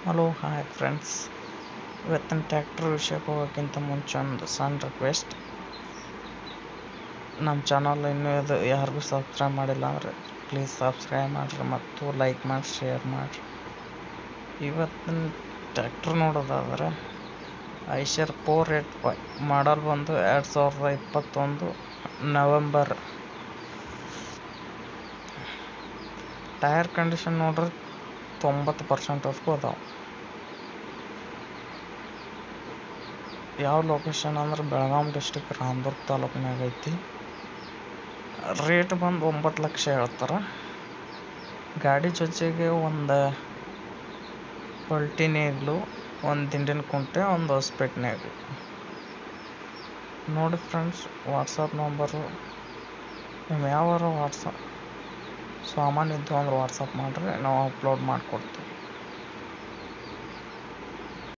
hello hi friends ಇವತ್ತಿನ tractor ವಿಷಯಕ್ಕೆ ಹೋಗೋಕ್ಕಿಂತ ಮುಂಚೆ ಒಂದು ಸಣ್ಣ ರಿಕ್ವೆಸ್ಟ್ ನಮ್ಮ ಚಾನಲ್ ಇನ್ನೂ ಇದು ಯಾರಿಗೂ ಸಬ್ಸ್ಕ್ರೈಬ್ ಮಾಡಿಲ್ಲ ಅಂದರೆ ಪ್ಲೀಸ್ ಸಬ್ಸ್ಕ್ರೈಬ್ ಮಾಡಿರಿ ಮತ್ತು ಲೈಕ್ ಮಾಡಿ ಶೇರ್ ಮಾಡಿರಿ ಇವತ್ತಿನ ಟ್ಯಾಕ್ಟ್ರ್ ನೋಡೋದಾದರೆ Eicher four eight five model ಬಂದು ಎರಡು ಸಾವಿರದ ಇಪ್ಪತ್ತೊಂದು ನವೆಂಬರ್ ಟೈರ್ ಕಂಡೀಷನ್ ನೋಡ್ರಿ ತೊಂಬತ್ತು ಪರ್ಸೆಂಟ್ವರೆಗೂ ಅದಾವೆ ಯಾವ ಲೊಕೇಶನ್ ಅಂದ್ರೆ ಬೆಳಗಾಂ ಡಿಸ್ಟಿಕ್ ರಾಮದುರ್ಗ ತಾಲೂಕಿನಾಗ ಐತಿ ರೇಟ್ ಬಂದು ಒಂಬತ್ತು ಲಕ್ಷ ಹೇಳ್ತಾರೆ ಗಾಡಿ ಜೊತೆಗೆ ಒಂದು ಪಲ್ಟಿ ನೇಗ್ಲು ಒಂದು ದಿಂಡಿನ ಕುಂಟೆ ಒಂದು ಹೊಸಪೇಟೆ ನೇಗ್ಲು ನೋಡಿ ಫ್ರೆಂಡ್ಸ್ ವಾಟ್ಸಪ್ ನಂಬರು ನೀವು ಯಾವಾರ ವಾಟ್ಸಪ್ ಸಾಮಾನು ಇದ್ದು ಅಂದ್ರೆ ವಾಟ್ಸಪ್ ಮಾಡಿರಿ ನಾವು ಅಪ್ಲೋಡ್ ಮಾಡಿಕೊಡ್ತೀವಿ